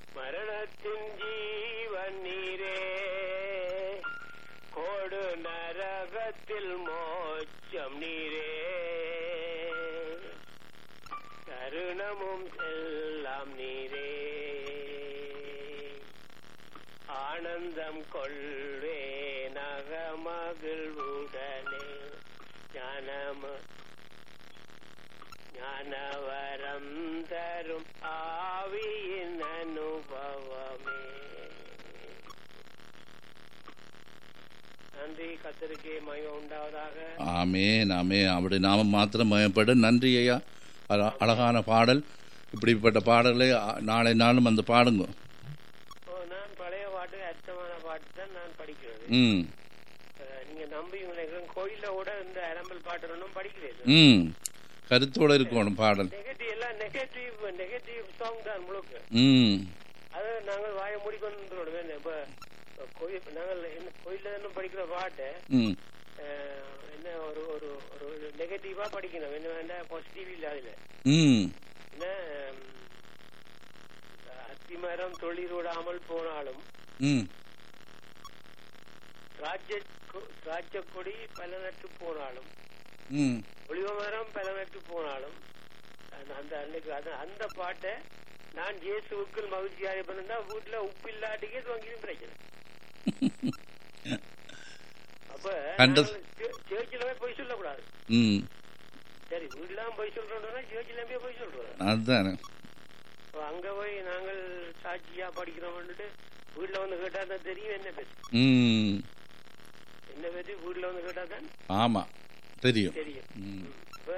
மரணத்தின் ஜீவன் நீரே கோடு நரகத்தில் மோட்சம் நீரே தருணமும் எல்லாம் நீரே ஆனந்தம் கொள்வே நகமகிழ்வுடனே ஞானம ஞானவரம் தரும் ஆவியின் அனுபவமே நன்றி கத்தருக்கே மயம் உண்டாவதாக ஆமேன் ஆமே அவருடைய நாமம் மாத்திரம் மயப்பட நன்றி ஐயா அழ- அழகான பாடல் இப்படிப்பட்ட பாடல்களை அ- நாளை நாளும் அந்த பாடுங்க ஓ, நான் பழைய பாட்டு அர்த்தமான பாட்டு தான் நான் படிக்கிறது ம் அஹ், நீங்க நம்புவீங்களா கோயில்ல கூட இந்த அரம்பல் பாட்டு ஒன்றும் படிக்கிறது ம் கருத்தோட இருக்கணும் பாடல் நெகட்டிவ் எல்லாம் நெகட்டிவ் நெகட்டிவ் சாங் தான் முழுக்க ம் அது நாங்கள் வாயை மூடிக்கொண்டு வேணும் இப்ப கோயில் நாங்கள் என்ன கோயில்ல தானே படிக்கிற பாட்டை ம் அஹ், என்ன ஒரு ஒரு ஒரு நெகட்டிவா படிக்கணும் என்ன வேண்டாம் பாசிட்டிவ் இல்ல அதுல ம் என்ன ஹம், அத்திமரம் தொழில் விடாமல் போனாலும் ம் திராட்சை கொ- திராட்சை கொடி பல நட்டு போனாலும் ம் ஒளிவ மரம் பல நட்டு போனாலும் அந்த- அந்த அன்னைக்கு அது அந்த பாட்டை நான் இயேசுவுக்குள் மகிழ்ச்சியாக இருந்தா வீட்டுல உப்பு இல்லாட்டிக்கே துவங்கியும் பிரச்சனை அப்ப கண்ட- சேர்ச்சில போய் பொய் சொல்லக்கூடாது ம் சரி வீட்டுலாம் போய் சொல்றோம்னா சேர்ச்சில போய் பொய் சொல்றோம் அதுதானே அப்ப அங்க போய் நாங்கள் சாட்சியா படிக்கிறோம்னுட்டு வீட்டுல வந்து கேட்டா தான் தெரியும் என்ன பத்தி ம் என்ன பத்தி வீட்டுல வந்து கேட்டா தான் ஆமாம் தெரியும் தெரியும் ம் இப்ப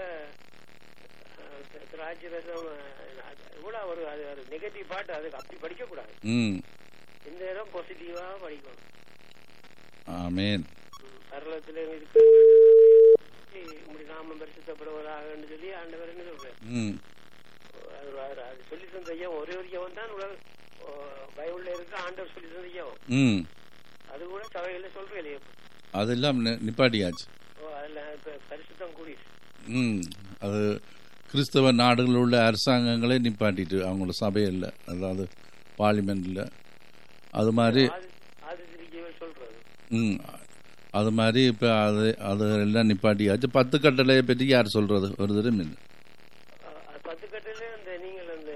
அஹ், திராட்சை ரசம் அஹ், அது இவ்வளவு ஒரு அது ஒரு நெகட்டிவ் பாட்டு அதுக்கு அப்படி படிக்க கூடாது ம் இந்த நேரம் பாசிட்டிவா படிக்கணும் ஆமேன் ம், பரலோகத்துல இருக்கு இப்படி நாம பரிசுத்தப்படுவதாக சொல்லி ஆண்டவர் என்ன சொல்றாரு ம் அது அது- அது சொல்லி தந்த ஐயம் ஒரே ஒரு ஐயம் தான் உலக பைபிள்ல இருக்க ஆண்டவர் சொல்லி தந்த ஐயம் ம் அது கூட சபையில சொல்றேன் இல்லையா அதெல்லாம் நி- நிப்பாட்டியாச்சு ஓ, அதுல இப்ப பரிசுத்தம் கூடிடுச்சு ம் அது கிறிஸ்தவ நாடுகளில் உள்ள அரசாங்கங்களே நிப்பாட்டிட்டு அவங்களோட சபையில் அதாவது பார்லிமெண்ட்டில் அது மாதிரி ஆதி ஆதி திருச்சியவர் சொல்றது ம் அது மாதிரி இப்போ அது அது எல்லாம் நிப்பாட்டியாச்சு பத்து கட்டளையை பற்றி யார் சொல்கிறது ஒரு தரம் இல்லை அஹ், அது பத்து கட்டில அந்த நீங்கள் அந்த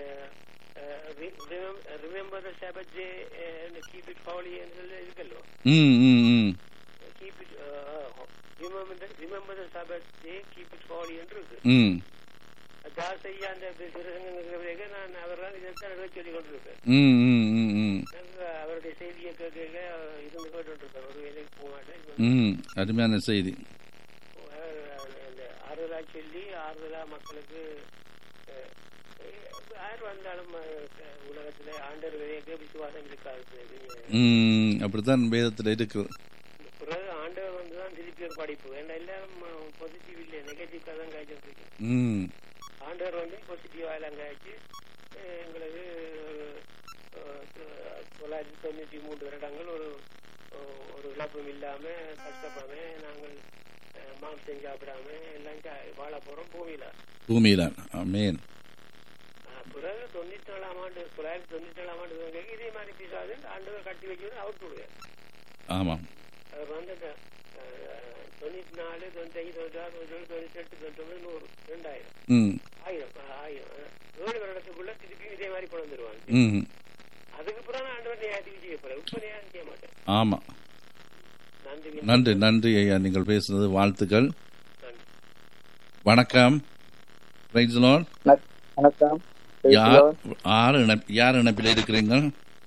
remember the sabbath day keep it holy சொல்லி இருக்கல்லோ ம் ம் ம் keep it remember the sabbath day keep it holy என்று இருக்கு ம் தாசையா அந்த சிறுசங்க நான் அவர்தான் இதைத்தான் எழுத சொல்லி கொண்டிருக்கேன் ம் ம் ம் ம் நாங்க அவருடைய செய்தியை கேட்க இருந்து கேட்டுருக்கேன் ஒரு வேலைக்கு போக மாட்டேன் ம் அருமையான செய்தி அவர் அந்த ஆறுதலா சொல்லி ஆறுதலா மக்களுக்கு அஹ், யார் வந்தாலும் அஹ், உலகத்துல ஆண்டவர் விதையக்க விசுவாசம் இருக்காது ம் அப்படித்தான் வேதத்தில் இருக்குது பிறகு ஆண்டவர் வந்து தான் திருப்பி ஒரு படிப்பு ஏன்னா எல்லாரும் பாசிட்டிவ் இல்லை நெகட்டிவ் தான் காய்ச்சிட்டு இருக்கு ம் ஆண்டவர் வந்து பாசிட்டிவா எல்லாம் காய்ச்சி அஹ், எங்களுக்கு ஒரு, அஹ், தொள்ளாயிரத்தி தொண்ணூத்தி மூன்று வருடங்கள் ஒரு ஒரு இழப்பும் இல்லாம கஷ்டப்படாம நாங்கள் அஹ், மாംസം சாப்பிடாம எல்லாம் சா- வாழ போறோம் பூமியில பூமியிலான் ஆமேன் ஆஹ் பிறகு தொண்ணூத்தி நாலாம் ஆண்டு தொள்ளாயிரத்தி தொண்ணூத்தி நாலாம் ஆண்டு துவங்கி இதே மாதிரி பிசாது ஆண்டவர் கட்டி வச்சு அவுட் விடுவார் ஆமாம் அவர் வந்து அந்த, ஆஹ், தொண்ணூத்தி நாலு தொண்ணூத்தி ஐந்து தொண்ணூத்தி ஆறு தொண்ணூத்தி ஏழு தொண்ணூத்தி எட்டு தொண்ணூத்தி ஒன்பது நூறு ரெண்டாயிரம் ம் ஆயிரம் ஆஹ், ஆயிரம் ஆஹ், ஏழு வருடத்துக்குள்ள திருப்பியும் இதே மாதிரி கொண்டு வந்துருவாங்க ம் அதுக்கு பிறகு ஆண்டவர் நியாயத்துக்கு செய்ய போறேன் இப்ப நியாயம் செய்ய மாட்டேன் ஆமாம் நன்றி நன்றி நன்றி ஐயா நீங்கள் பேசுனது வாழ்த்துக்கள் நன்றி வணக்கம் Praise the Lord. வணக்- வணக்கம் யார் யார் இணைப்- யார் இணைப்பில் இருக்கிறீங்க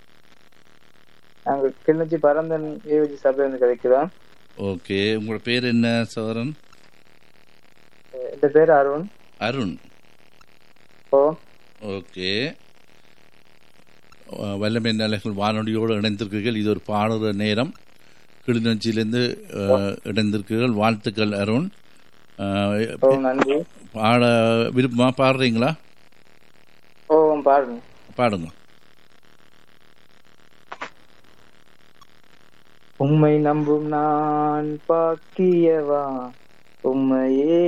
நாங்கள் கிளிநொச்சி பரந்தன் ஏவிஜி சபையிலிருந்து கிடைக்கிறோம் ஓகே உங்களோட பேர் என்ன சோரன் என் பேர் அருண் அருண் ஓ ஓகே அஹ், வல்லமை நிலைகள் வானொலியோடு இணைந்திருக்கிறீர்கள் இது ஒரு பாடுற நேரம் கிளிநொச்சியிலிருந்து அஹ், இணைந்திருக்கிறீர்கள் வாழ்த்துக்கள் அருண் அஹ், ஓ நன்றி பாட விருப்பமா பாடுறீங்களா ஓ பாருங்க பாடுங்க உம்மை நம்பும் நான் பாக்கியவா உம்மையே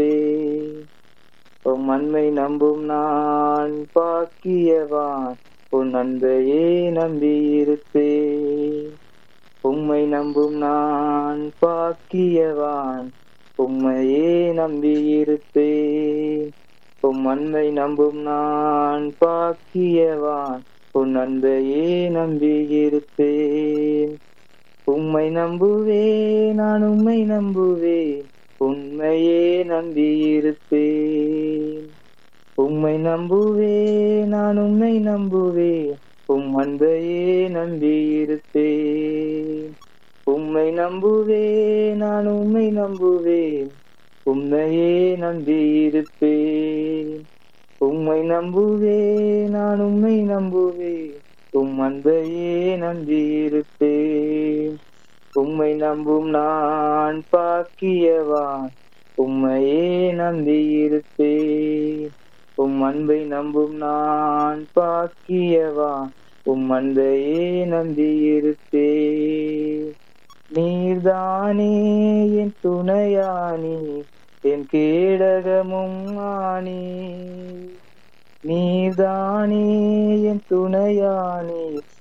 நம்பியிருப்பேன் உம் அன்மை நம்பும் நான் பாக்கியவான் உன் அன்பையே நம்பியிருப்பேன் உம்மை நம்பும் நான் பாக்கியவான் உம்மையே நம்பியிருப்பேன் உம் அன்பை நம்பும் நான் பாக்கியவான் உன் அன்பையே நம்பியிருப்பேன் உம்மை நம்புவேன் நான் உம்மை நம்புவேன் உண்மையே நம்பியிருப்பேன் உம்மை நம்புவேன் நான் உம்மை நம்புவேன் உம் அன்பையே நம்பியிருப்பேன் உம்மை நம்புவேன் நான் உம்மை நம்புவேன் உம்மையே நம்பியிருப்பேன் உம்மை நம்புவேன் நான் உம்மை நம்புவேன் உம் அன்பையே நம்பியிருப்பேன் உம்மை நம்பும் நான் பாக்கியவான் உம்மையே நம்பியிருப்பேன் உம் அன்பை நம்பும் நான் பாக்கியவான் உம் அன்பையே நம்பியிருப்பேன் நீர்தானே என் துணையானி என் கேடகமும் ஆனி நீர்தானே என் துணையானி